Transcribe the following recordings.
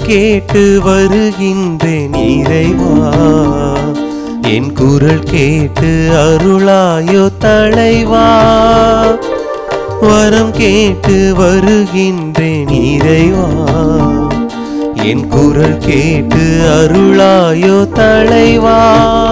கேட்டு வருகின்றேன் இறைவா என் குரல் கேட்டு அருளாயோ தலைவா வரம் கேட்டு வருகின்றேன் இறைவா என் குரல் கேட்டு அருளாயோ தலைவா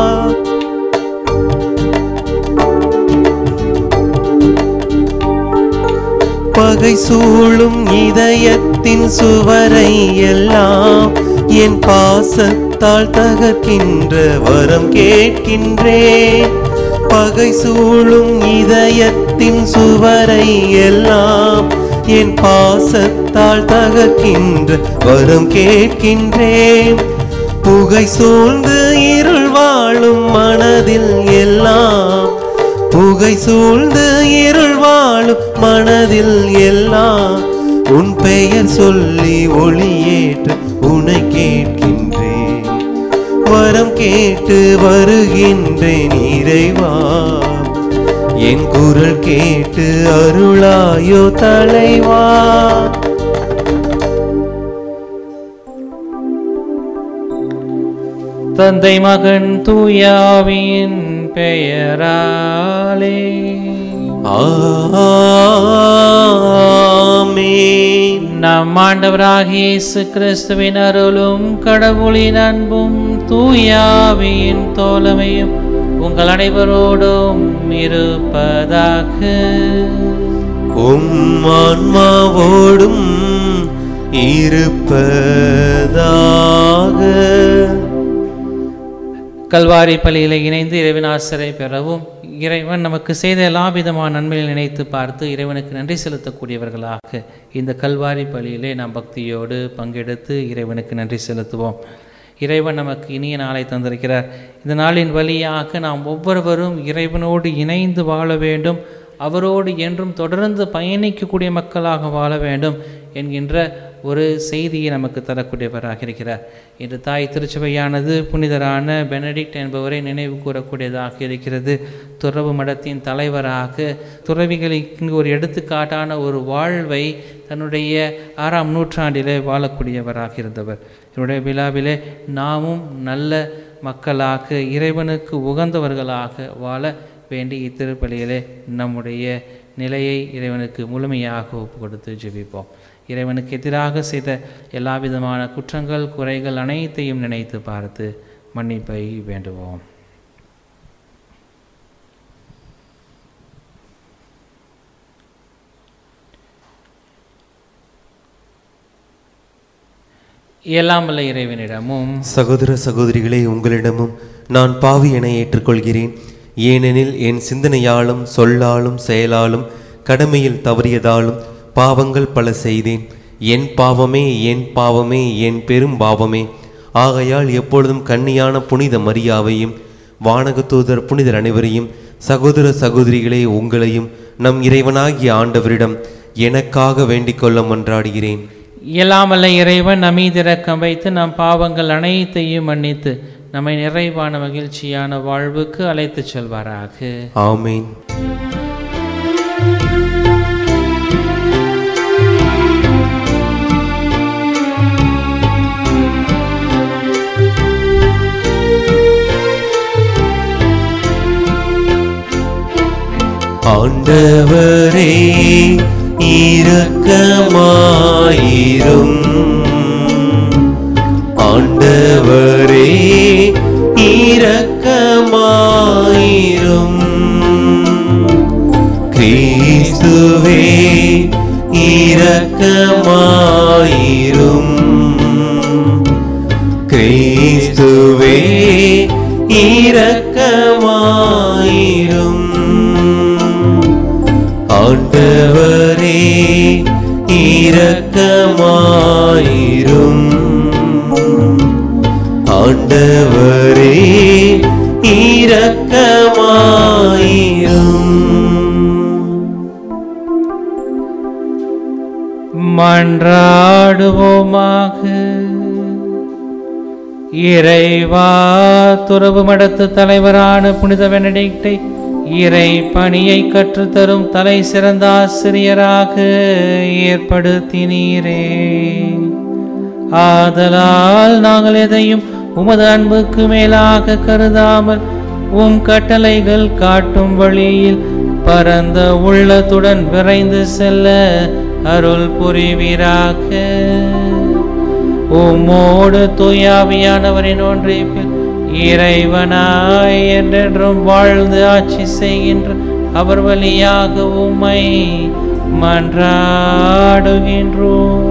பகை சூழும் இதயத்தின் சுவரை எல்லாம் என் பாசத்தால் தகர்க்கின்ற வரம் கேட்கின்றேன் பகை சூழும் இதயத்தின் சுவரை எல்லாம் என் பாசத்தால் தகர்க்கின்ற வரம் கேட்கின்றேன் புகை சூழ்ந்து இருள் வாழும் மனதில் எல்லாம் புகை சூழ்ந்து இருள் வாழும் மனதில் எல்லாம் உன் பெயர் சொல்லி ஒளியேற்ற உனை கேட்கின்றேன் வரம் கேட்டு வருகின்றேன் இறைவா என் குரல் கேட்டு அருளாயோ தலைவா தந்தை மகன் தூயாவின் பெயராலே ஆமென் நம் ஆண்டவராகிய இயேசு கிறிஸ்துவின் அருளும் கடவுளின் அன்பும் தூயாவின் தோழமையும் உங்கள் அனைவரோடும் இருப்பதாக உம் ஆன்மாவோடும் இருப்பதாக கல்வாரி பள்ளியில் இணைந்து இறைவன் ஆசிரை பெறவும் இறைவன் நமக்கு செய்த எல்லா விதமான நன்மைகளை நினைத்து பார்த்து இறைவனுக்கு நன்றி செலுத்தக்கூடியவர்களாக இந்த கல்வாரி பள்ளியிலே நாம் பக்தியோடு பங்கெடுத்து இறைவனுக்கு நன்றி செலுத்துவோம் இறைவன் நமக்கு இனிய நாளை தந்திருக்கிறார் இந்த நாளின் வழியாக நாம் ஒவ்வொருவரும் இறைவனோடு இணைந்து வாழ வேண்டும் அவரோடு என்றும் தொடர்ந்து பயணிக்கக்கூடிய மக்களாக வாழ வேண்டும் என்கின்ற ஒரு செய்தியை நமக்கு தரக்கூடியவராக இருக்கிறார் இன்று தாய் திருச்சபையானது புனிதரான பெனடிக்ட் என்பவரை நினைவு கூறக்கூடியதாக இருக்கிறது துறவு மடத்தின் தலைவராக துறவிகளுக்கு ஒரு எடுத்துக்காட்டான ஒரு வாழ்வை தன்னுடைய ஆறாம் நூற்றாண்டிலே வாழக்கூடியவராக இருந்தவர் இவருடைய விழாவிலே நாமும் நல்ல மக்களாக இறைவனுக்கு உகந்தவர்களாக வாழ வேண்டி இத்திருப்பலியிலே நம்முடைய நிலையை இறைவனுக்கு முழுமையாக ஒப்பு கொடுத்து ஜெபிப்போம் இறைவனுக்கு எதிராக செய்த எல்லா விதமான குற்றங்கள் குறைகள் அனைத்தையும் நினைத்து பார்த்து மன்னிப்பை வேண்டுவோம் எல்லாம் வல்ல இறைவனிடமும் சகோதர சகோதரிகளே உங்களிடமும் நான் பாவி என ஏற்றுக்கொள்கிறேன் ஏனெனில் என் சிந்தனையாலும் சொல்லாலும் செயலாலும் கடமையில் தவறியதாலும் பாவங்கள் பல செய்தேன் என் பாவமே என் பாவமே என் பெரும் பாவமே ஆகையால் எப்பொழுதும் கன்னியான புனித மரியாவையும் வானகத்தூதர் புனிதர் அனைவரையும் சகோதர சகோதரிகளே உங்களையும் நம் இறைவனாகிய ஆண்டவரிடம் எனக்காக வேண்டிக் கொள்ள மன்றாடுகிறேன் இயலாமல்ல இறைவன் நம்மீதிறக்கம் வைத்து நம் பாவங்கள் அனைத்தையும் மன்னித்து நம்மை நிறைவான மகிழ்ச்சியான வாழ்வுக்கு அழைத்துச் செல்வாராக ஆமேன் ஆண்டவரே இரக்கமாயிரும் ஆண்டவரே இரக்கமாயிரும் கிறிஸ்துவே இரக்கமாயிரும் கிறிஸ்துவே இரக்கமாயிரும் ஆண்டவரே இரக்கமாயிரும் ஆண்டவரே இரக்கமாயிரும் மன்றாடுவோமாக இறைவா துறவு மடத்து தலைவரான புனித பெனடிக்டை இறை பணியை கற்றுத்தரும் தலை சிறந்த ஆசிரியராக ஏற்படுத்தினீரே ஆதலால் நாங்கள் எதையும் உமது அன்புக்கு மேலாக கருதாமல் உம் கட்டளைகள் காட்டும் வழியில் பரந்த உள்ளத்துடன் விரைந்து செல்ல அருள் புரிவீராக உம்மோடு தூயாவியானவரின் ஒன்றிப்பில் இறைவனாய் என்றென்றும் வாழ்ந்து ஆட்சி செய்கின்ற அவர் வழியாக உம்மை மன்றாடுகின்றோம்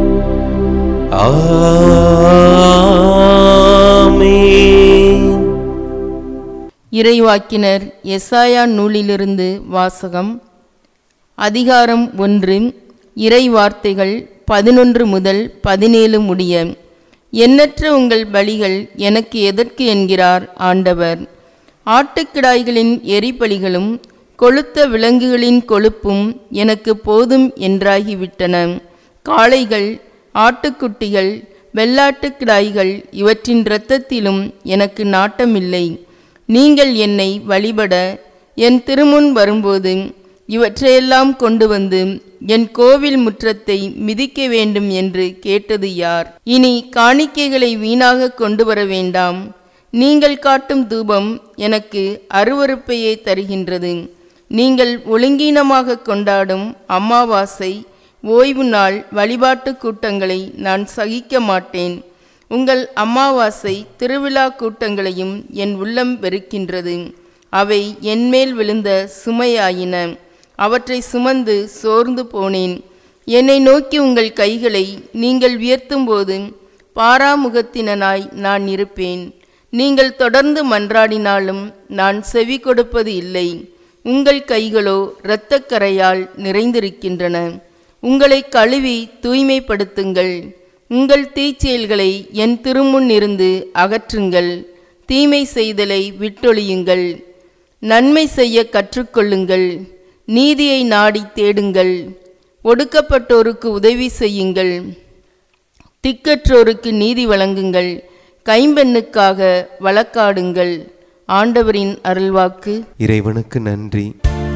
ஆமென் இறைவாக்கினர் எசாயா நூலிலிருந்து வாசகம் அதிகாரம் ஒன்று இறை வார்த்தைகள் பதினொன்று முதல் பதினேழு முடிய எண்ணற்ற உங்கள் பலிகள் எனக்கு எதற்கு என்கிறார் ஆண்டவர் ஆட்டுக்கிடாய்களின் எரிபலிகளும் கொழுத்த விலங்குகளின் கொழுப்பும் எனக்கு போதும் என்றாகிவிட்டன காளைகள் ஆட்டுக்குட்டிகள் வெள்ளாட்டுக்கிடாய்கள் இவற்றின் இரத்தத்திலும் எனக்கு நாட்டமில்லை நீங்கள் என்னை வழிபட என் திருமுன் வரும்போது இவற்றையெல்லாம் கொண்டு வந்து என் கோவில் முற்றத்தை மிதிக்க வேண்டும் என்று கேட்டது யார் இனி காணிக்கைகளை வீணாக கொண்டு வர வேண்டாம் நீங்கள் காட்டும் தூபம் எனக்கு அருவருப்பையே தருகின்றது நீங்கள் ஒழுங்கீனமாக கொண்டாடும் அமாவாசை ஓய்வு நாள் வழிபாட்டு கூட்டங்களை நான் சகிக்க மாட்டேன் உங்கள் அமாவாசை திருவிழா கூட்டங்களையும் என் உள்ளம் வெறுக்கின்றது அவை என்மேல் விழுந்த சுமையாயின அவற்றை சுமந்து சோர்ந்து போனேன் என்னை நோக்கி உங்கள் கைகளை நீங்கள் உயர்த்தும்போது பாராமுகத்தினனாய் நான் இருப்பேன் நீங்கள் தொடர்ந்து மன்றாடினாலும் நான் செவி கொடுப்பது இல்லை உங்கள் கைகளோ இரத்தக்கரையால் நிறைந்திருக்கின்றன உங்களை கழுவி தூய்மைப்படுத்துங்கள் உங்கள் தீச்செயல்களை என் திருமுன் இருந்து அகற்றுங்கள் தீமை செய்தலை விட்டொழியுங்கள் நன்மை செய்ய கற்றுக்கொள்ளுங்கள் நீதியை நாடி தேடுங்கள் ஒடுக்கப்பட்டோருக்கு உதவி செய்யுங்கள் திக்கற்றோருக்கு நீதி வழங்குங்கள் கைம்பெண்ணுக்காக வழக்காடுங்கள் ஆண்டவரின் அருள்வாக்கு இறைவனுக்கு நன்றி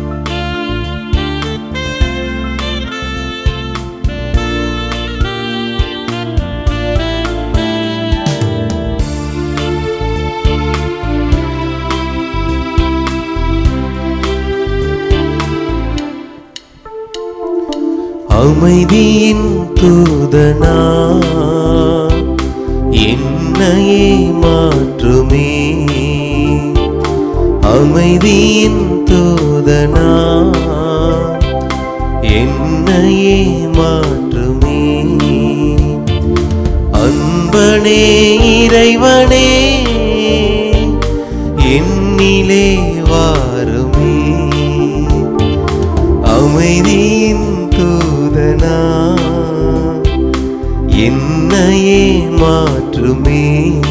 அமைதியின் தூதனா என்னையே மாற்றுமே அமைதியின் தூதனா என்னையே மாற்றுமே அன்பனே இறைவனே என்னிலே வாருமே அமைதியின் தூதனா என்னையே மாற்றுமே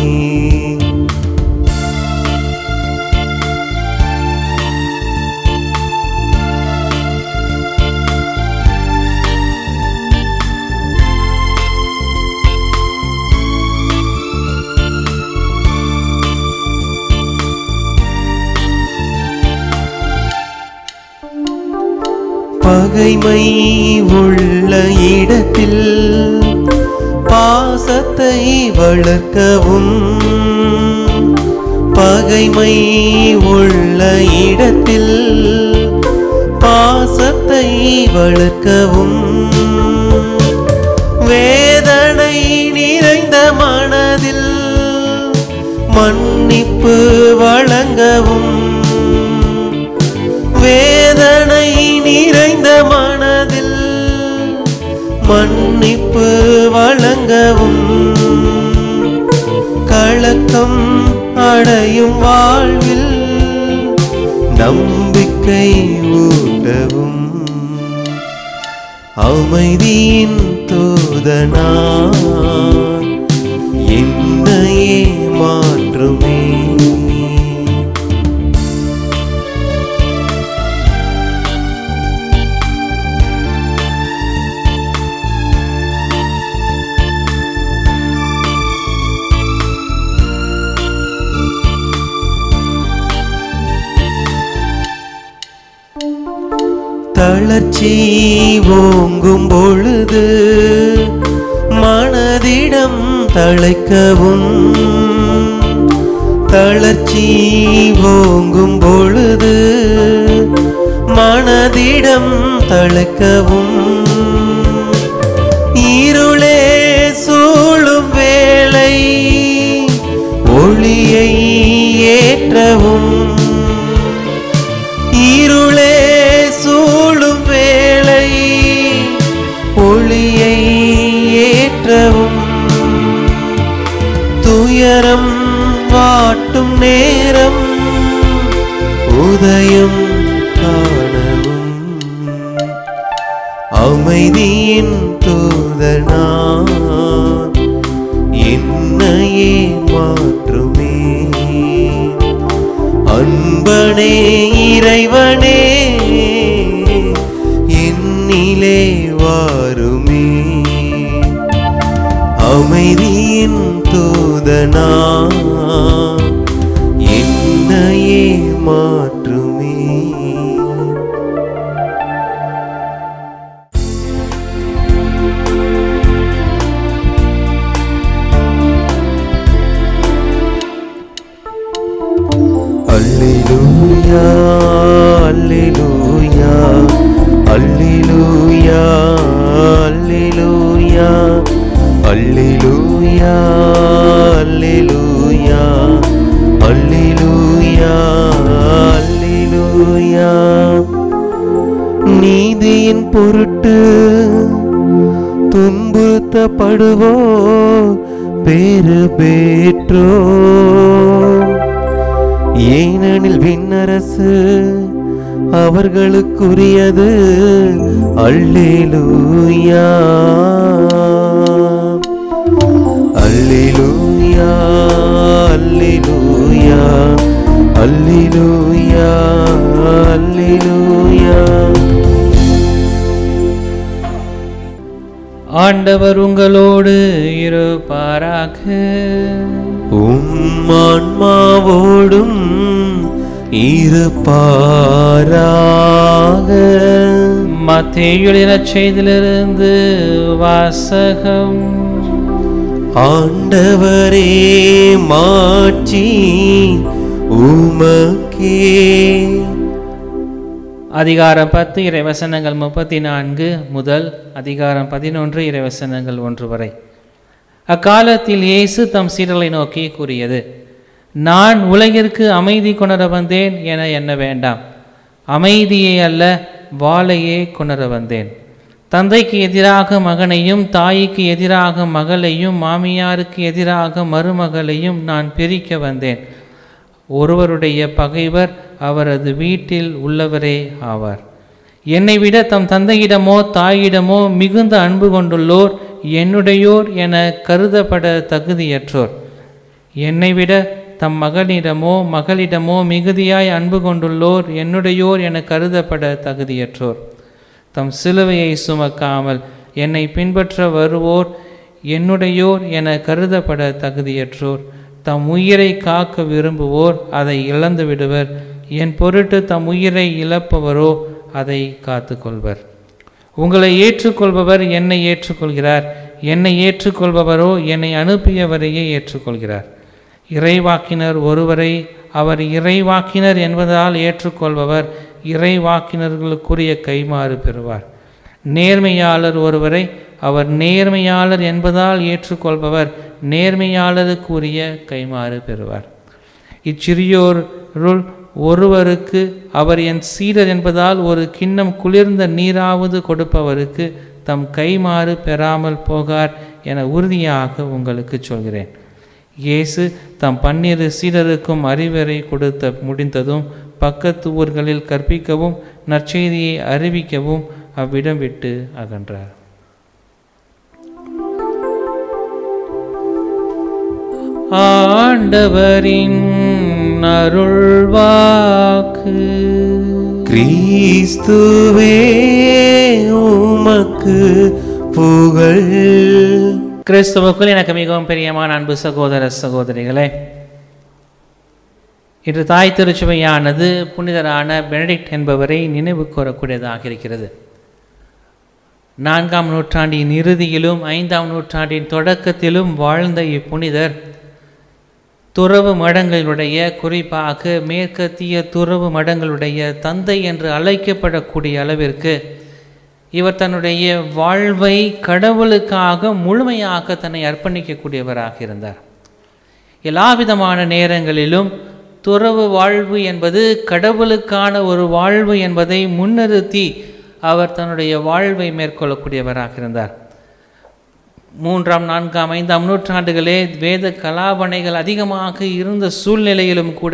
பகைமை உள்ள இடத்தில் பாசத்தை வளர்க்கவும் பகைமை உள்ள இடத்தில் பாசத்தை வளர்க்கவும் வேதனை நிறைந்த மனதில் மன்னிப்பு வழங்கவும் வேதனை நிறைந்த மனதில் மன்னிப்பு வழங்கவும் கலக்கம் அடையும் வாழ்வில் நம்பிக்கை ஊட்டவும் அமைதியின் தூதனா என்னையே மாற்றுமே தளர்ச்சி ஓங்கும் பொழுது மனதிடம் தழைக்கவும் தளர்ச்சி ஓங்கும் பொழுது மனதிடம் தழைக்கவும் இருளே சூழும் வேளை ஒளியை ஏற்றவும் இருளே சூழும் வேளை ஒளியை ஏற்றவும் துயரம் வாட்டும் நேரம் உதயம் காணவும் அமைதியின் தூதனா என்னையே மாற்றுமே அன்பனே இறைவனே என்னிலே வாருமே அமைதியின் தூதனா என்னையே மாற்றுமே அல்லேலூயா அல்லேலூயா அல்லேலூயா அல்லேலூயா அல்லேலூயா அல்லேலூயா அல்லேலூயா அல்லேலூயா நீதியின் பொருட்டு துன்புறுத்தப்படுவோ பேரு பெற்றோ ஏனெனில் விண்ணரசு அவர்களுக்குரியது அல்லேலூயா அல்லேலூயா அல்லேலூயா அல்லேலூயா அல்லேலூயா ஆண்டவர் உங்களோடு இருப்பாராக உம் ஆன்மாவோடும் இருப்பாராக மத்தேயுளின செய்திலிருந்து வாசகம் ஆண்டவரே மாட்சி உமக்கே அதிகாரம் பத்து இறைவசனங்கள் முப்பத்தி நான்கு முதல் அதிகாரம் பதினொன்று இறைவசனங்கள் ஒன்று வரை அக்காலத்தில் இயேசு தம் சீடர்களை நோக்கி கூறியது நான் உலகிற்கு அமைதி கொணர வந்தேன் என எண்ண வேண்டாம் அமைதியை அல்ல வாளையே கொணர வந்தேன் தந்தைக்கு எதிராக மகனையும் தாய்க்கு எதிராக மகளையும் மாமியாருக்கு எதிராக மருமகளையும் நான் பிரிக்க வந்தேன் ஒருவருடைய பகைவர் அவரது வீட்டில் உள்ளவரே ஆவார் என்னை விட தம் தந்தையிடமோ தாயிடமோ மிகுந்த அன்பு கொண்டுள்ளோர் என்னுடையோர் என கருதப்பட தகுதியற்றோர் என்னை விட தம் மகனிடமோ மகளிடமோ மிகுதியாய் அன்பு கொண்டுள்ளோர் என்னுடையோர் என கருதப்பட தகுதியற்றோர் தம் சிலுவையை சுமக்காமல் என்னை பின்பற்ற வருவோர் என்னுடையோர் என கருதப்பட தகுதியற்றோர் தம் உயிரை காக்க விரும்புவோர் அதை இழந்து விடுவர் என் பொருட்டு தம் உயிரை இழப்பவரோ அதை காத்துக்கொள்வர் உங்களை ஏற்றுக்கொள்பவர் என்னை ஏற்றுக்கொள்கிறார் என்னை ஏற்றுக்கொள்பவரோ என்னை அனுப்பியவரையே ஏற்றுக்கொள்கிறார் இறைவாக்கினர் ஒருவரை அவர் இறைவாக்கினர் என்பதால் ஏற்றுக்கொள்பவர் இறைவாக்கினர்களுக்குரிய கைமாறு பெறுவார் நேர்மையாளர் ஒருவரை அவர் நேர்மையாளர் என்பதால் ஏற்றுக்கொள்பவர் நேர்மையாளருக்குரிய கைமாறு பெறுவார் இச்சிறியோருள் ஒருவருக்கு அவர் என் சீடர் என்பதால் ஒரு கிண்ணம் குளிர்ந்த நீராவது கொடுப்பவருக்கு தம் கைமாறு பெறாமல் போகார் என உறுதியாக உங்களுக்கு சொல்கிறேன் இயேசு தம் பன்னிரு சீடருக்கும் அறிவுரை கொடுத்த முடிந்ததும் பக்கத்து ஊர்களில் கற்பிக்கவும் நற்செய்தியை அறிவிக்கவும் அவ்விடம் விட்டு அகன்றார் ஆண்டவரின் அருள்வாக்கு கிறிஸ்துவே உமக்கு புகழ் கிறிஸ்துவுக்குள் எனக்கு மிகவும் பிரியமான அன்பு சகோதர சகோதரிகளே இன்று தாய் திருச்சுவையானது புனிதரான பெனடிக்ட் என்பவரை நினைவு கூறக்கூடியதாக இருக்கிறது நான்காம் நூற்றாண்டின் இறுதியிலும் ஐந்தாம் நூற்றாண்டின் தொடக்கத்திலும் வாழ்ந்த இப்புனிதர் துறவு மடங்களுடைய குறிப்பாக மேற்கத்திய துறவு மடங்களுடைய தந்தை என்று அழைக்கப்படக்கூடிய அளவிற்கு இவர் தன்னுடைய வாழ்வை கடவுளுக்காக முழுமையாக தன்னை அர்ப்பணிக்கக்கூடியவராக இருந்தார் எல்லா விதமான நேரங்களிலும் துறவு வாழ்வு என்பது கடவுளுக்கான ஒரு வாழ்வு என்பதை முன்னிறுத்தி அவர் தன்னுடைய வாழ்வை மேற்கொள்ளக்கூடியவராக இருந்தார் மூன்றாம் நான்காம் ஐந்தாம் நூற்றாண்டுகளே வேத கலாபனைகள் அதிகமாக இருந்த சூழ்நிலையிலும் கூட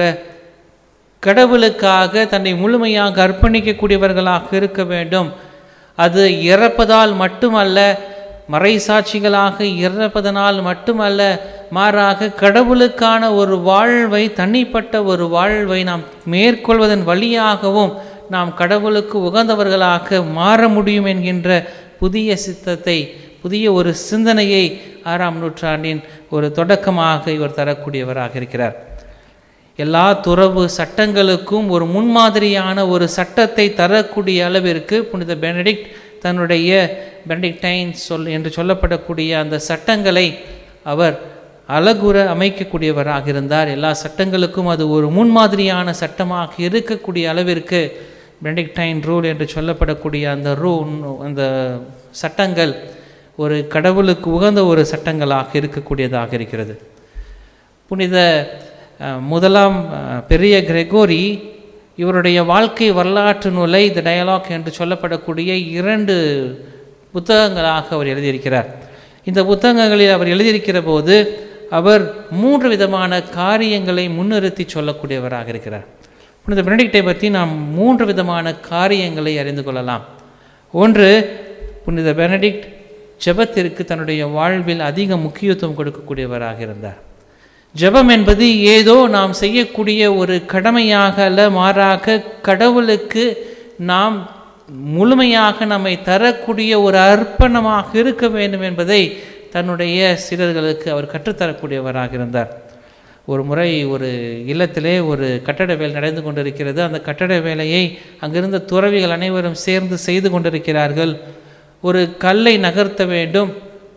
கடவுளுக்காக தன்னை முழுமையாக அர்ப்பணிக்கக்கூடியவர்களாக இருக்க வேண்டும் அது இறப்பதால் மட்டுமல்ல மறைசாட்சிகளாக இறப்பதனால் மட்டுமல்ல மாறாக கடவுளுக்கான ஒரு வாழ்வை தனிப்பட்ட ஒரு வாழ்வை நாம் மேற்கொள்வதன் வழியாகவும் நாம் கடவுளுக்கு உகந்தவர்களாக மாற முடியும் என்கின்ற புதிய சித்தத்தை புதிய ஒரு சிந்தனையை ஆறாம் நூற்றாண்டின் ஒரு தொடக்கமாக இவர் தரக்கூடியவராக இருக்கிறார் எல்லா துறவு சட்டங்களுக்கும் ஒரு முன்மாதிரியான ஒரு சட்டத்தை தரக்கூடிய அளவிற்கு புனித பெனடிக்ட் தன்னுடைய பெனடிக்டைன் சொல் என்று சொல்லப்படக்கூடிய அந்த சட்டங்களை அவர் அழகுற அமைக்கக்கூடியவராக இருந்தார் எல்லா சட்டங்களுக்கும் அது ஒரு முன்மாதிரியான சட்டமாக இருக்கக்கூடிய அளவிற்கு பெனடிக்டைன் ரூல் என்று சொல்லப்படக்கூடிய அந்த ரூ அந்த சட்டங்கள் ஒரு கடவுளுக்கு உகந்த ஒரு சட்டங்களாக இருக்கக்கூடியதாக இருக்கிறது புனித அஹ், முதலாம் அஹ், பெரிய கிரெகோரி இவருடைய வாழ்க்கை வரலாற்று நூலை த டயலாக் என்று சொல்லப்படக்கூடிய இரண்டு புத்தகங்களாக அவர் எழுதியிருக்கிறார் இந்த புத்தகங்களில் அவர் எழுதியிருக்கிற போது அவர் மூன்று விதமான காரியங்களை முன்னிறுத்தி சொல்லக்கூடியவராக இருக்கிறார் புனித பெனடிக்டை பற்றி நாம் மூன்று விதமான காரியங்களை அறிந்து கொள்ளலாம் ஒன்று புனித பெனடிக்ட் ஜெபத்திற்கு தன்னுடைய வாழ்வில் அதிக முக்கியத்துவம் கொடுக்கக்கூடியவராக இருந்தார் ஜெபம் என்பது ஏதோ நாம் செய்யக்கூடிய ஒரு கடமையாக அல்ல மாறாக கடவுளுக்கு நாம் முழுமையாக நம்மை தரக்கூடிய ஒரு அர்ப்பணமாக இருக்க வேண்டும் என்பதை தன்னுடைய சிலர்களுக்கு அவர் கற்றுத்தரக்கூடியவராக இருந்தார் ஒரு முறை ஒரு இல்லத்திலே ஒரு கட்டட வேலை நடந்து கொண்டிருக்கிறது அந்த கட்டட வேலையை அங்கிருந்த துறவிகள் அனைவரும் சேர்ந்து செய்து கொண்டிருக்கிறார்கள் ஒரு கல்லை நகர்த்த வேண்டும்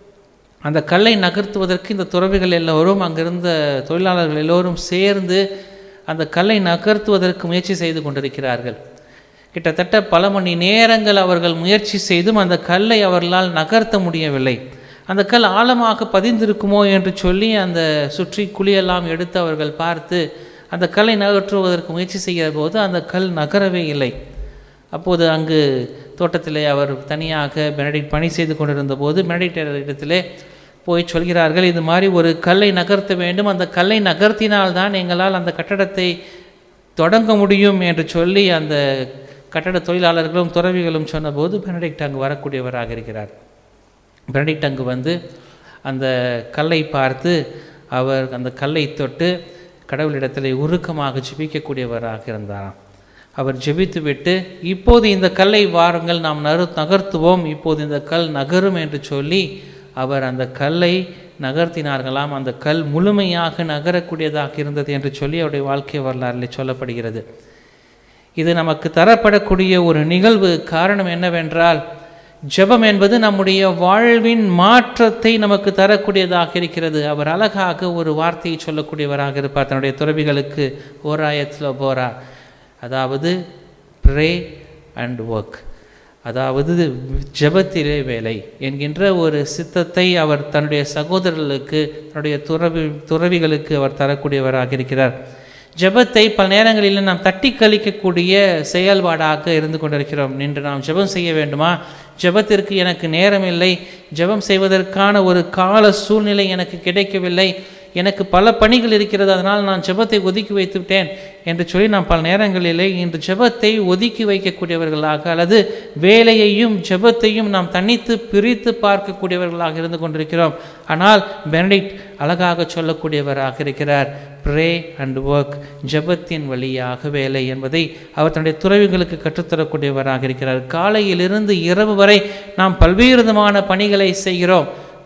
அந்த கல்லை நகர்த்துவதற்கு இந்த துறவிகள் எல்லோரும் அங்கிருந்த தொழிலாளர்கள் எல்லோரும் சேர்ந்து அந்த கல்லை நகர்த்துவதற்கு முயற்சி செய்து கொண்டிருக்கிறார்கள் கிட்டத்தட்ட பல மணி நேரங்கள் அவர்கள் முயற்சி செய்தும் அந்த கல்லை அவர்களால் நகர்த்த முடியவில்லை அந்த கல் ஆழமாக பதிந்திருக்குமோ என்று சொல்லி அந்த சுற்றி குழியெல்லாம் எடுத்து அவர்கள் பார்த்து அந்த கல்லை நகற்றுவதற்கு முயற்சி செய்கிற போது அந்த கல் நகரவே இல்லை அப்போது அங்கு தோட்டத்திலே அவர் தனியாக பெனடிக்ட் பணி செய்து கொண்டிருந்த போது பெனடிக்ட் இடத்திலே போய் சொல்கிறார்கள் இது மாதிரி ஒரு கல்லை நகர்த்த வேண்டும் அந்த கல்லை நகர்த்தினால்தான் எங்களால் அந்த கட்டடத்தை தொடங்க முடியும் என்று சொல்லி அந்த கட்டட தொழிலாளர்களும் துறவிகளும் சொன்னபோது பெனடிக்ட் அங்கு வரக்கூடியவராக இருக்கிறார் பெனடிக்ட் அங்கு வந்து அந்த கல்லை பார்த்து அவர் அந்த கல்லை தொட்டு கடவுளிடத்தில் உருக்கமாக ஜெபிக்கக்கூடியவராக இருந்தாராம் அவர் ஜெபித்துவிட்டு இப்போது இந்த கல்லை வாருங்கள் நாம் நறு நகர்த்துவோம் இப்போது இந்த கல் நகரும் என்று சொல்லி அவர் அந்த கல்லை நகர்த்தினார்களாம் அந்த கல் முழுமையாக நகரக்கூடியதாக இருந்தது என்று சொல்லி அவருடைய வாழ்க்கை வரலாறில் சொல்லப்படுகிறது இது நமக்கு தரப்படக்கூடிய ஒரு நிகழ்வு காரணம் என்னவென்றால் ஜெபம் என்பது நம்முடைய வாழ்வின் மாற்றத்தை நமக்கு தரக்கூடியதாக இருக்கிறது அவர் அழகாக ஒரு வார்த்தையை சொல்லக்கூடியவராக இருப்பார் தன்னுடைய துறவிகளுக்கு ஓராயத்தில் போரா அதாவது ப்ரே அண்ட் ஒர்க் அதாவது ஜெபத்திலே வேலை என்கின்ற ஒரு சித்தத்தை அவர் தன்னுடைய சகோதரர்களுக்கு தன்னுடைய துறவி துறவிகளுக்கு அவர் தரக்கூடியவராக இருக்கிறார் ஜெபத்தை பல நேரங்களில் நாம் தட்டி கழிக்கக்கூடிய செயல்பாடாக இருந்து கொண்டிருக்கிறோம் நின்று நாம் ஜெபம் செய்ய வேண்டுமா ஜெபத்திற்கு எனக்கு நேரம் இல்லை ஜெபம் செய்வதற்கான ஒரு கால சூழ்நிலை எனக்கு கிடைக்கவில்லை எனக்கு பல பணிகள் இருக்கிறது அதனால் நான் ஜெபத்தை ஒதுக்கி வைத்து விட்டேன் என்று சொல்லி நாம் பல நேரங்களிலே இன்று ஜெபத்தை ஒதுக்கி வைக்கக்கூடியவர்களாக அல்லது வேலையையும் ஜெபத்தையும் நாம் தனித்து பிரித்து பார்க்கக்கூடியவர்களாக இருந்து கொண்டிருக்கிறோம் ஆனால் பெனடிக்ட் அழகாக சொல்லக்கூடியவராக இருக்கிறார் ப்ரே அண்ட் ஒர்க் ஜெபத்தின் வழியாக வேலை என்பதை அவர் தன்னுடைய துறவிகளுக்கு கற்றுத்தரக்கூடியவராக இருக்கிறார் காலையிலிருந்து இரவு வரை நாம் பல்வேறு விதமான பணிகளை செய்கிறோம்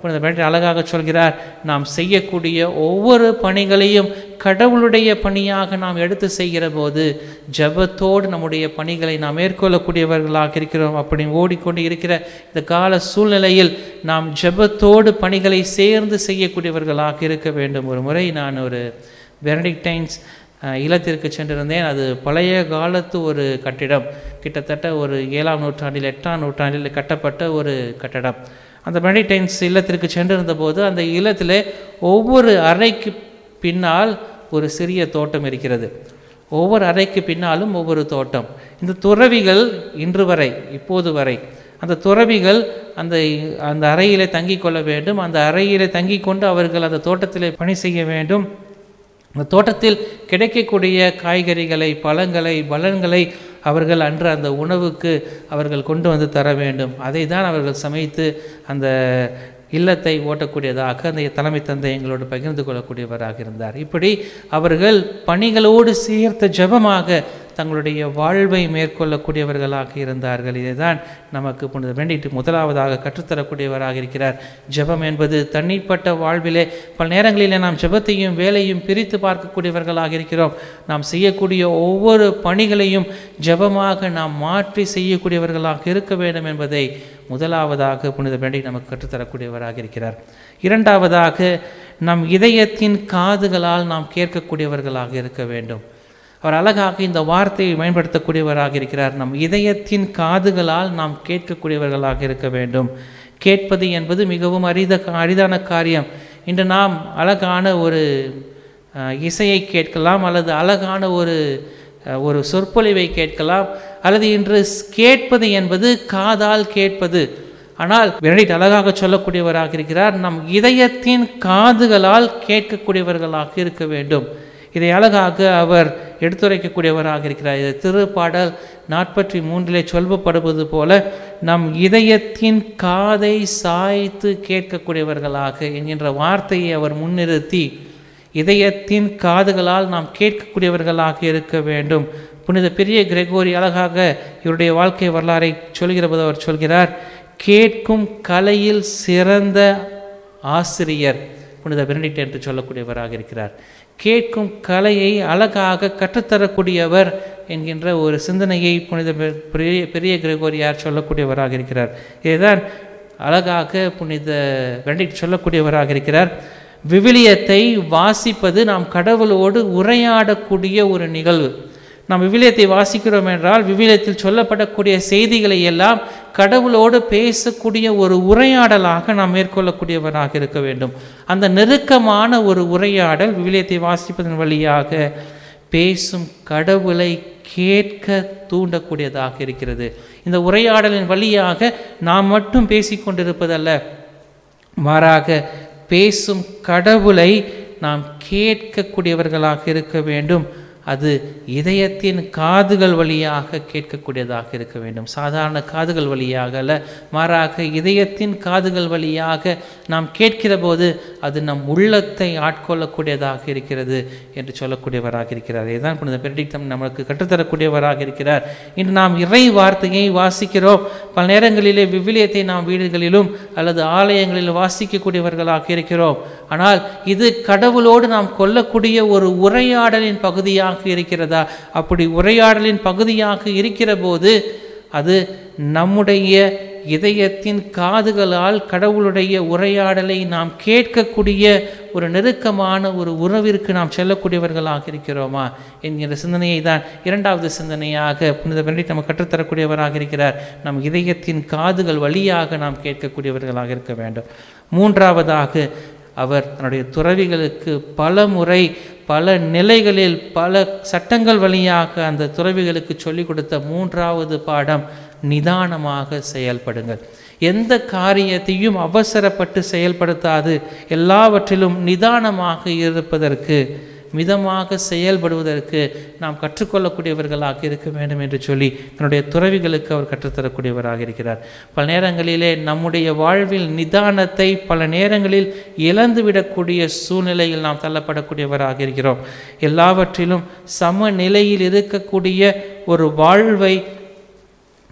புனித பெனடிக்ட் அழகாக சொல்கிறார் நாம் செய்யக்கூடிய ஒவ்வொரு பணிகளையும் கடவுளுடைய பணியாக நாம் எடுத்து செய்கிற போது ஜெபத்தோடு நம்முடைய பணிகளை நாம் மேற்கொள்ளக்கூடியவர்களாக இருக்கிறோம் அப்படி ஓடிக்கொண்டு இருக்கிற இந்த கால சூழ்நிலையில் நாம் ஜெபத்தோடு பணிகளை சேர்ந்து செய்யக்கூடியவர்களாக இருக்க வேண்டும் ஒரு முறை நான் ஒரு பெனடிக்டைன்ஸ் அஹ், இல்லத்திற்கு சென்றிருந்தேன் அது பழைய காலத்து ஒரு கட்டிடம் கிட்டத்தட்ட ஒரு ஏழாம் நூற்றாண்டில் எட்டாம் நூற்றாண்டில் கட்டப்பட்ட ஒரு கட்டடம் அந்த பெனடிக்டைன்ஸ் இல்லத்திற்கு சென்றிருந்த போது அந்த இல்லத்திலே ஒவ்வொரு அறைக்கு பின்னால் ஒரு சிறிய தோட்டம் இருக்கிறது ஒவ்வொரு அறைக்கு பின்னாலும் ஒவ்வொரு தோட்டம் இந்த துறவிகள் இன்று வரை இப்போது வரை அந்த துறவிகள் அந்த அந்த அறையிலே தங்கிக் கொள்ள வேண்டும் அந்த அறையிலே தங்கிக் கொண்டு அவர்கள் அந்த தோட்டத்திலே பணி செய்ய வேண்டும் அந்த தோட்டத்தில் கிடைக்கக்கூடிய காய்கறிகளை பழங்களை பலன்களை அவர்கள் அன்று அந்த உணவுக்கு அவர்கள் கொண்டு வந்து தர வேண்டும் அதை தான் அவர்கள் சமைத்து அந்த இல்லத்தை ஓட்டக்கூடியதாக அந்த தலைமை தந்தை எங்களோடு பகிர்ந்து கொள்ளக்கூடியவராக இருந்தார் இப்படி அவர்கள் பணிகளோடு சேர்த்த ஜெபமாக தங்களுடைய வாழ்வை மேற்கொள்ளக்கூடியவர்களாக இருந்தார்கள் இதைதான் நமக்கு புனித வேண்டிட்டு முதலாவதாக கற்றுத்தரக்கூடியவராக இருக்கிறார் ஜெபம் என்பது தனிப்பட்ட வாழ்விலே பல நேரங்களிலே நாம் ஜெபத்தையும் வேலையும் பிரித்து பார்க்கக்கூடியவர்களாக இருக்கிறோம் நாம் செய்யக்கூடிய ஒவ்வொரு பணிகளையும் ஜெபமாக நாம் மாற்றி செய்யக்கூடியவர்களாக இருக்க வேண்டும் என்பதை முதலாவதாக புனித வேண்டி நமக்கு கற்றுத்தரக்கூடியவராக இருக்கிறார் இரண்டாவதாக நம் இதயத்தின் காதுகளால் நாம் கேட்கக்கூடியவர்களாக இருக்க வேண்டும் அவர் அழகாக இந்த வார்த்தையை பயன்படுத்தக்கூடியவராக இருக்கிறார் நம் இதயத்தின் காதுகளால் நாம் கேட்கக்கூடியவர்களாக இருக்க வேண்டும் கேட்பது என்பது மிகவும் அரித அரிதான காரியம் இன்று நாம் அழகான ஒரு அஹ், இசையை கேட்கலாம் அல்லது அழகான ஒரு அஹ், ஒரு சொற்பொழிவை கேட்கலாம் அல்லது இன்று ஸ்- கேட்பது என்பது காதால் கேட்பது ஆனால் வெனடிட் அழகாக சொல்லக்கூடியவராக இருக்கிறார் நம் இதயத்தின் காதுகளால் கேட்கக்கூடியவர்களாக இருக்க வேண்டும் இதை அழகாக அவர் எடுத்துரைக்கக்கூடியவராக இருக்கிறார் இது திருப்பாடல் நாற்பத்தி மூன்றிலே சொல்லப்படுவது போல நம் இதயத்தின் காதை சாய்த்து கேட்கக்கூடியவர்களாக என்கின்ற வார்த்தையை அவர் முன்னிறுத்தி இதயத்தின் காதுகளால் நாம் கேட்கக்கூடியவர்களாக இருக்க வேண்டும் புனித பெரிய கிரெகோரி அழகாக இவருடைய வாழ்க்கை வரலாறை சொல்கிற போது அவர் சொல்கிறார் கேட்கும் கலையில் சிறந்த ஆசிரியர் புனித பெனடிக்ட் என்று சொல்லக்கூடியவராக இருக்கிறார் கேட்கும் கலையை அழகாக கற்றுத்தரக்கூடியவர் என்கின்ற ஒரு சிந்தனையை புனித பெ- பெரிய பெரிய கிரெகோரியார் சொல்லக்கூடியவராக இருக்கிறார் இதுதான் அழகாக புனித பெனடிக்ட் சொல்லக்கூடியவராக இருக்கிறார் விவிலியத்தை வாசிப்பது நாம் கடவுளோடு உரையாடக்கூடிய ஒரு நிகழ்வு நாம் விவிலியத்தை வாசிக்கிறோம் என்றால் விவிலியத்தில் சொல்லப்படக்கூடிய செய்திகளை எல்லாம் கடவுளோடு பேசக்கூடிய ஒரு உரையாடலாக நாம் மேற்கொள்ளக்கூடியவராக இருக்க வேண்டும் அந்த நெருக்கமான ஒரு உரையாடல் விவிலியத்தை வாசிப்பதன் வழியாக பேசும் கடவுளை கேட்க தூண்டக்கூடியதாக இருக்கிறது இந்த உரையாடலின் வழியாக நாம் மட்டும் பேசிக்கொண்டிருப்பதல்ல மாறாக பேசும் கடவுளை நாம் கேட்கக்கூடியவர்களாக இருக்க வேண்டும் அது இதயத்தின் காதுகள் வழியாக கேட்கக்கூடியதாக இருக்க வேண்டும் சாதாரண காதுகள் வழியாக அல்ல மாறாக இதயத்தின் காதுகள் வழியாக நாம் கேட்கிற போது அது நம் உள்ளத்தை ஆட்கொள்ளக்கூடியதாக இருக்கிறது என்று சொல்லக்கூடியவராக இருக்கிறார் இதுதான் புனித பெருடிக்தம் நமக்கு கற்றுத்தரக்கூடியவராக இருக்கிறார் இன்று நாம் இறை வார்த்தையை வாசிக்கிறோம் பல நேரங்களிலே விவிலியத்தை நாம் வீடுகளிலும் அல்லது ஆலயங்களில் வாசிக்கக்கூடியவர்களாக இருக்கிறோம் ஆனால் இது கடவுளோடு நாம் கொள்ளக்கூடிய ஒரு உரையாடலின் பகுதியாக இருக்கிறதா அப்படி உரையாடலின் பகுதியாக இருக்கிற போது அது நம்முடைய இதயத்தின் காதுகளால் கடவுளுடைய உரையாடலை நாம் கேட்கக்கூடிய ஒரு நெருக்கமான ஒரு உறவிற்கு நாம் செல்லக்கூடியவர்களாக இருக்கிறோமா என்கிற சிந்தனையை தான் இரண்டாவது சிந்தனையாக புனித பெண்டிட் நம்ம கற்றுத்தரக்கூடியவராக இருக்கிறார் நம் இதயத்தின் காதுகள் வழியாக நாம் கேட்கக்கூடியவர்களாக இருக்க வேண்டும் மூன்றாவதாக அவர் தன்னுடைய துறவிகளுக்கு பல முறை பல நிலைகளில் பல சட்டங்கள் வழியாக அந்த துறவிகளுக்கு சொல்லிக் கொடுத்த மூன்றாவது பாடம் நிதானமாக செயல்படுங்கள் எந்த காரியத்தையும் அவசரப்பட்டு செயல்படுத்தாது எல்லாவற்றிலும் நிதானமாக இருப்பதற்கு மிதமாக செயல்படுவதற்கு நாம் கற்றுக்கொள்ளக்கூடியவர்களாக இருக்க வேண்டும் என்று சொல்லி தன்னுடைய துறவிகளுக்கு அவர் கற்றுத்தரக்கூடியவராக இருக்கிறார் பல நேரங்களிலே நம்முடைய வாழ்வில் நிதானத்தை பல நேரங்களில் இழந்துவிடக்கூடிய சூழ்நிலையில் நாம் தள்ளப்படக்கூடியவராக இருக்கிறோம் எல்லாவற்றிலும் சமநிலையில் இருக்கக்கூடிய ஒரு வாழ்வை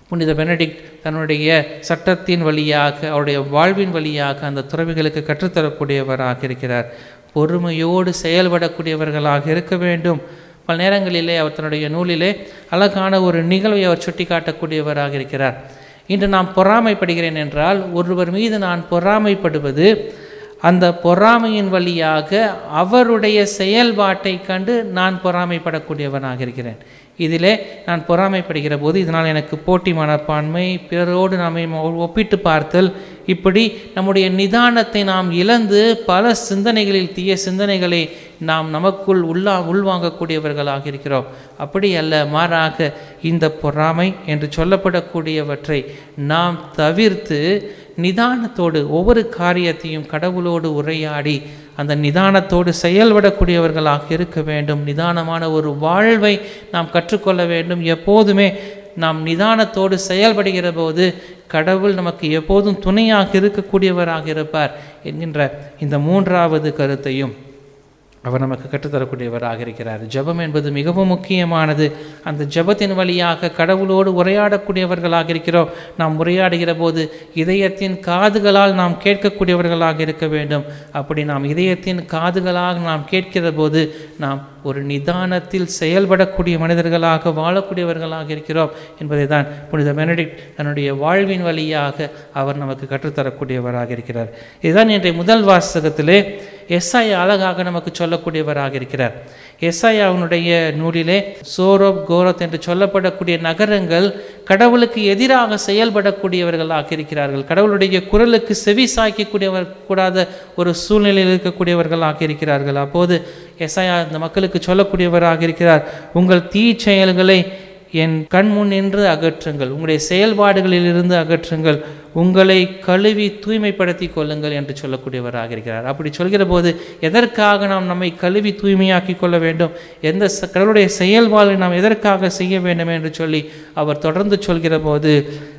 புனித பெனடிக்ட் தன்னுடைய சட்டத்தின் வழியாக அவருடைய வாழ்வின் வழியாக அந்த துறவிகளுக்கு கற்றுத்தரக்கூடியவராக இருக்கிறார் பொறுமையோடு செயல்படக்கூடியவர்களாக இருக்க வேண்டும் பல நேரங்களிலே அவர் தன்னுடைய நூலிலே அழகான ஒரு நிகழ்வை அவர் சுட்டி காட்டக்கூடியவராக இருக்கிறார் இன்று நான் பொறாமைப்படுகிறேன் என்றால் ஒருவர் மீது நான் பொறாமைப்படுவது அந்த பொறாமையின் வழியாக அவருடைய செயல்பாட்டை கண்டு நான் பொறாமைப்படக்கூடியவனாக இருக்கிறேன் இதிலே நான் பொறாமைப்படுகிற போது இதனால் எனக்கு போட்டி மனப்பான்மை பிறரோடு நாம் ஒப்பிட்டு பார்த்தல் இப்படி நம்முடைய நிதானத்தை நாம் இழந்து பல சிந்தனைகளில் தீய சிந்தனைகளை நாம் நமக்குள் உள்ளா உள்வாங்கக்கூடியவர்களாக இருக்கிறோம் அப்படி அல்ல மாறாக இந்த பொறாமை என்று சொல்லப்படக்கூடியவற்றை நாம் தவிர்த்து நிதானத்தோடு ஒவ்வொரு காரியத்தையும் கடவுளோடு உரையாடி அந்த நிதானத்தோடு செயல்படக்கூடியவர்களாக இருக்க வேண்டும் நிதானமான ஒரு வாழ்வை நாம் கற்றுக்கொள்ள வேண்டும் எப்போதுமே நாம் நிதானத்தோடு செயல்படுகிற போது கடவுள் நமக்கு எப்போதும் துணையாக இருக்கக்கூடியவராக இருப்பார் என்கின்ற இந்த மூன்றாவது கருத்தையும் அவர் நமக்கு கற்றுத்தரக்கூடியவராக இருக்கிறார் ஜெபம் என்பது மிகவும் முக்கியமானது அந்த ஜெபத்தின் வழியாக கடவுளோடு உரையாடக்கூடியவர்களாக இருக்கிறோம் நாம் உரையாடுகிற போது இதயத்தின் காதுகளால் நாம் கேட்கக்கூடியவர்களாக இருக்க வேண்டும் அப்படி நாம் இதயத்தின் காதுகளாக நாம் கேட்கிற போது நாம் ஒரு நிதானத்தில் செயல்படக்கூடிய மனிதர்களாக வாழக்கூடியவர்களாக இருக்கிறோம் என்பதை தான் புனித பெனடிக்ட் தன்னுடைய வாழ்வின் வழியாக அவர் நமக்கு கற்றுத்தரக்கூடியவராக இருக்கிறார் இதுதான் இன்றைய முதல் வாசகத்திலே எஸ்ஐ அழகாக நமக்கு சொல்லக்கூடியவராக இருக்கிறார் எஸ்ஐயாவினுடைய நூலிலே சோரோப் கோரத் என்று சொல்லப்படக்கூடிய நகரங்கள் கடவுளுக்கு எதிராக செயல்படக்கூடியவர்களாக இருக்கிறார்கள் கடவுளுடைய குரலுக்கு செவி சாய்க்கக்கூடியவர் கூடாத ஒரு சூழ்நிலையில் இருக்கக்கூடியவர்களாக இருக்கிறார்கள் அப்போது எஸ்ஐயா இந்த மக்களுக்கு சொல்லக்கூடியவராக இருக்கிறார் உங்கள் தீ செயல்களை என் கண் முன் நின்று அகற்றுங்கள் உங்களுடைய செயல்பாடுகளிலிருந்து அகற்றுங்கள் உங்களை கழுவி தூய்மைப்படுத்தி கொள்ளுங்கள் என்று சொல்லக்கூடியவராக இருக்கிறார் அப்படி சொல்கிற போது எதற்காக நாம் நம்மை கழுவி தூய்மையாக்கி கொள்ள வேண்டும் எந்த ச- கடவுளுடைய செயல்பாடு நாம் எதற்காக செய்ய வேண்டும் என்று சொல்லி அவர் தொடர்ந்து சொல்கிற போது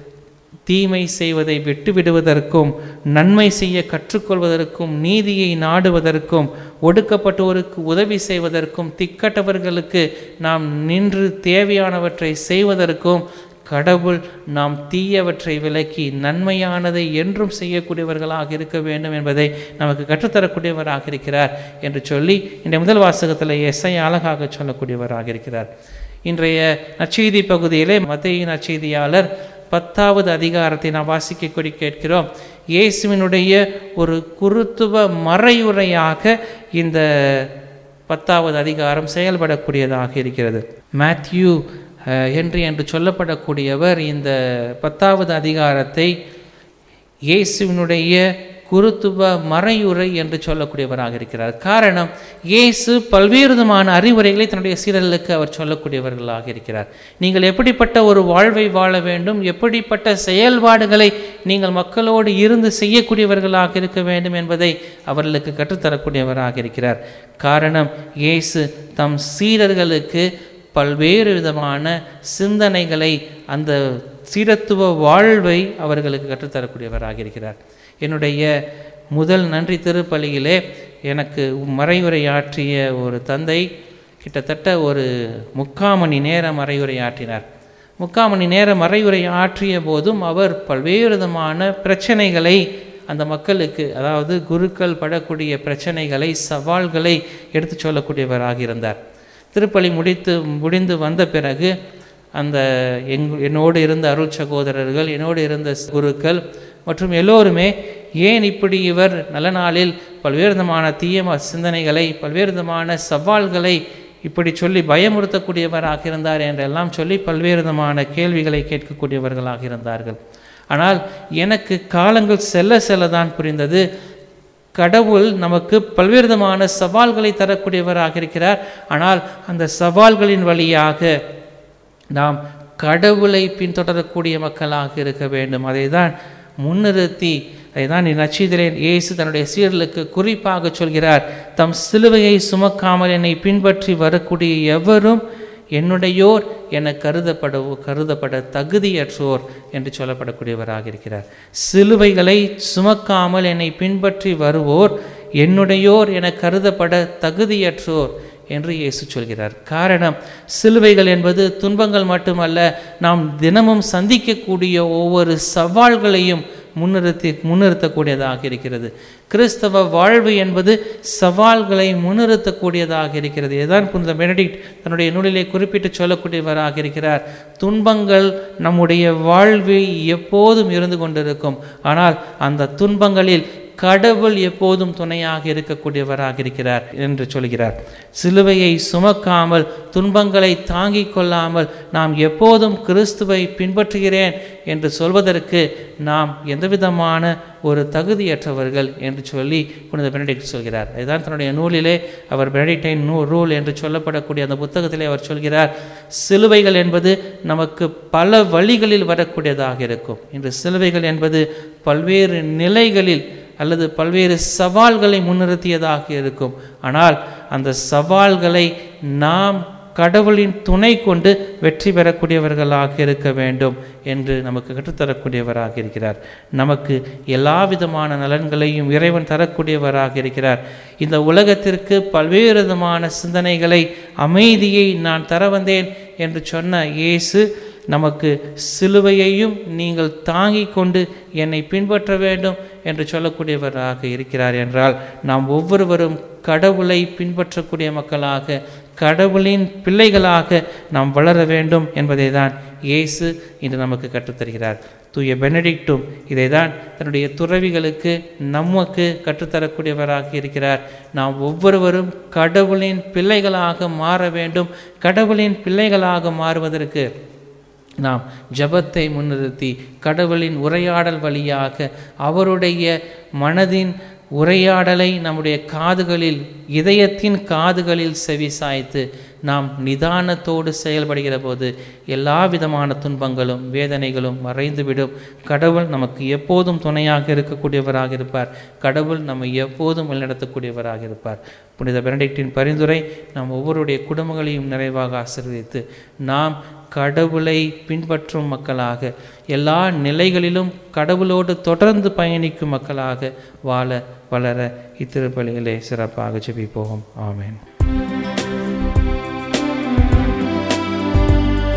தீமை செய்வதை விட்டுவிடுவதற்கும் நன்மை செய்ய கற்றுக்கொள்வதற்கும் நீதியை நாடுவதற்கும் ஒடுக்கப்பட்டோருக்கு உதவி செய்வதற்கும் திக்கட்டவர்களுக்கு நாம் நின்று தேவையானவற்றை செய்வதற்கும் கடவுள் நாம் தீயவற்றை விலக்கி நன்மையானதை என்றும் செய்யக்கூடியவர்களாக இருக்க வேண்டும் என்பதை நமக்கு கற்றுத்தரக்கூடியவராக இருக்கிறார் என்று சொல்லி இந்த முதல் வாசகத்தில் எஸ்ஐ அழகாக சொல்லக்கூடியவராக இருக்கிறார் இன்றைய நற்செய்தி பகுதியிலே மத்திய நற்செய்தியாளர் பத்தாவது அதிகாரத்தை நாம் வாசிக்க கொடி கேட்கிறோம் இயேசுவினுடைய ஒரு குருத்துவ மறையுரையாக இந்த பத்தாவது அதிகாரம் செயல்படக்கூடியதாக இருக்கிறது மேத்யூ அஹ், ஹென்றி என்று சொல்லப்படக்கூடியவர் இந்த பத்தாவது அதிகாரத்தை இயேசுவினுடைய குருத்துவ மறையுரை என்று சொல்லக்கூடியவராக இருக்கிறார் காரணம் இயேசு பல்வேறு விதமான அறிவுரைகளை தன்னுடைய சீடர்களுக்கு அவர் சொல்லக்கூடியவர்களாக இருக்கிறார் நீங்கள் எப்படிப்பட்ட ஒரு வாழ்வை வாழ வேண்டும் எப்படிப்பட்ட செயல்பாடுகளை நீங்கள் மக்களோடு இருந்து செய்யக்கூடியவர்களாக இருக்க வேண்டும் என்பதை அவர்களுக்கு கற்றுத்தரக்கூடியவராக இருக்கிறார் காரணம் இயேசு தம் சீடர்களுக்கு பல்வேறு விதமான சிந்தனைகளை அந்த சீடத்துவ வாழ்வை அவர்களுக்கு கற்றுத்தரக்கூடியவராக இருக்கிறார் என்னுடைய முதல் நன்றி திருப்பலியிலே எனக்கு மறைவுரையாற்றிய ஒரு தந்தை கிட்டத்தட்ட ஒரு முக்கால் மணி நேரம் மறைவுரையாற்றினார் முக்கால் மணி நேரம் மறைவுரை ஆற்றிய போதும் அவர் பல்வேறு விதமான பிரச்சனைகளை அந்த மக்களுக்கு அதாவது குருக்கள் படக்கூடிய பிரச்சனைகளை சவால்களை எடுத்துச் சொல்லக்கூடியவராக இருந்தார் திருப்பலி முடித்து முடிந்து வந்த பிறகு அந்த எங் என்னோடு இருந்த அருள் சகோதரர்கள் என்னோடு இருந்த குருக்கள் மற்றும் எல்லோருமே ஏன் இப்படி இவர் நல்ல நாளில் பல்வேறு விதமான தீய ம- சிந்தனைகளை பல்வேறு விதமான சவால்களை இப்படி சொல்லி பயமுறுத்தக்கூடியவராக இருந்தார் என்றெல்லாம் சொல்லி பல்வேறு விதமான கேள்விகளை கேட்கக்கூடியவர்களாக இருந்தார்கள் ஆனால் எனக்கு காலங்கள் செல்ல செல்ல தான் புரிந்தது கடவுள் நமக்கு பல்வேறு விதமான சவால்களை தரக்கூடியவராக இருக்கிறார் ஆனால் அந்த சவால்களின் வழியாக நாம் கடவுளை பின்தொடரக்கூடிய மக்களாக இருக்க வேண்டும் அதை தான் முன்னிறுத்தி அதை தான் நச்சீதரே இயேசு தன்னுடைய சீடர்களுக்கு குறிப்பாக சொல்கிறார் தம் சிலுவையை சுமக்காமல் என்னை பின்பற்றி வரக்கூடிய எவரும் என்னுடையோர் என கருதப்பட கருதப்பட தகுதியற்றோர் என்று சொல்லப்படக்கூடியவராக இருக்கிறார் சிலுவைகளை சுமக்காமல் என்னை பின்பற்றி வருவோர் என்னுடையோர் என கருதப்பட தகுதியற்றோர் என்று இயேசு சொல்கிறார் காரணம் சிலுவைகள் என்பது துன்பங்கள் மட்டுமல்ல நாம் தினமும் சந்திக்கக்கூடிய ஒவ்வொரு சவால்களையும் முன்னிறுத்தி முன்னிறுத்தக்கூடியதாக இருக்கிறது கிறிஸ்தவ வாழ்வு என்பது சவால்களை முன்னிறுத்தக்கூடியதாக இருக்கிறது இதுதான் புனித பெனடிக்ட் தன்னுடைய நூலிலே குறிப்பிட்டு சொல்லக்கூடியவராக இருக்கிறார் துன்பங்கள் நம்முடைய வாழ்வில் எப்போதும் இருந்து கொண்டிருக்கும் ஆனால் அந்த துன்பங்களில் கடவுள் எப்போதும் துணையாக இருக்கக்கூடியவராக இருக்கிறார் என்று சொல்கிறார் சிலுவையை சுமக்காமல் துன்பங்களை தாங்கிக் கொள்ளாமல் நாம் எப்போதும் கிறிஸ்துவை பின்பற்றுகிறேன் என்று சொல்வதற்கு நாம் எந்தவிதமான ஒரு தகுதியற்றவர்கள் என்று சொல்லி புனித பெனடிக்ட் சொல்கிறார் இதுதான் தன்னுடைய நூலிலே அவர் பெனடிக்டைன் நூ ரூல் என்று சொல்லப்படக்கூடிய அந்த புத்தகத்திலே அவர் சொல்கிறார் சிலுவைகள் என்பது நமக்கு பல வழிகளில் வரக்கூடியதாக இருக்கும் இன்று சிலுவைகள் என்பது பல்வேறு நிலைகளில் அல்லது பல்வேறு சவால்களை முன்னிறுத்தியதாக இருக்கும் ஆனால் அந்த சவால்களை நாம் கடவுளின் துணை கொண்டு வெற்றி பெறக்கூடியவர்களாக இருக்க வேண்டும் என்று நமக்கு கற்றுத்தரக்கூடியவராக இருக்கிறார் நமக்கு எல்லா விதமான நலன்களையும் இறைவன் தரக்கூடியவராக இருக்கிறார் இந்த உலகத்திற்கு பல்வேறு விதமான சிந்தனைகளை அமைதியை நான் தர வந்தேன் என்று சொன்ன இயேசு நமக்கு சிலுவையையும் நீங்கள் தாங்கிக் கொண்டு என்னை பின்பற்ற வேண்டும் என்று சொல்லக்கூடியவராக இருக்கிறார் என்றால் நாம் ஒவ்வொருவரும் கடவுளை பின்பற்றக்கூடிய மக்களாக கடவுளின் பிள்ளைகளாக நாம் வளர வேண்டும் என்பதை தான் இயேசு இன்று நமக்கு கற்றுத்தருகிறார் தூய பெனடிக்டும் இதை தான் தன்னுடைய துறவிகளுக்கு நமக்கு கற்றுத்தரக்கூடியவராக இருக்கிறார் நாம் ஒவ்வொருவரும் கடவுளின் பிள்ளைகளாக மாற வேண்டும் கடவுளின் பிள்ளைகளாக மாறுவதற்கு நாம் ஜபத்தை முன்னிறுத்தி கடவுளின் உரையாடல் வழியாக அவருடைய மனதின் உரையாடலை நம்முடைய காதுகளில் இதயத்தின் காதுகளில் செவி சாய்த்து நாம் நிதானத்தோடு செயல்படுகிற போது எல்லா விதமான துன்பங்களும் வேதனைகளும் மறைந்துவிடும் கடவுள் நமக்கு எப்போதும் துணையாக இருக்கக்கூடியவராக இருப்பார் கடவுள் நம்மை எப்போதும் வழிநடத்தக்கூடியவராக இருப்பார் புனித பெனடிக்டின் பரிந்துரை நாம் ஒவ்வொருடைய குடும்பங்களையும் நிறைவாக ஆசீர்வதித்து நாம் கடவுளை பின்பற்றும் மக்களாக எல்லா நிலைகளிலும் கடவுளோடு தொடர்ந்து பயணிக்கும் மக்களாக வாழ வளர இத்திருப்பலிகளே சிறப்பாக ஜெபிப்போம் ஆமென்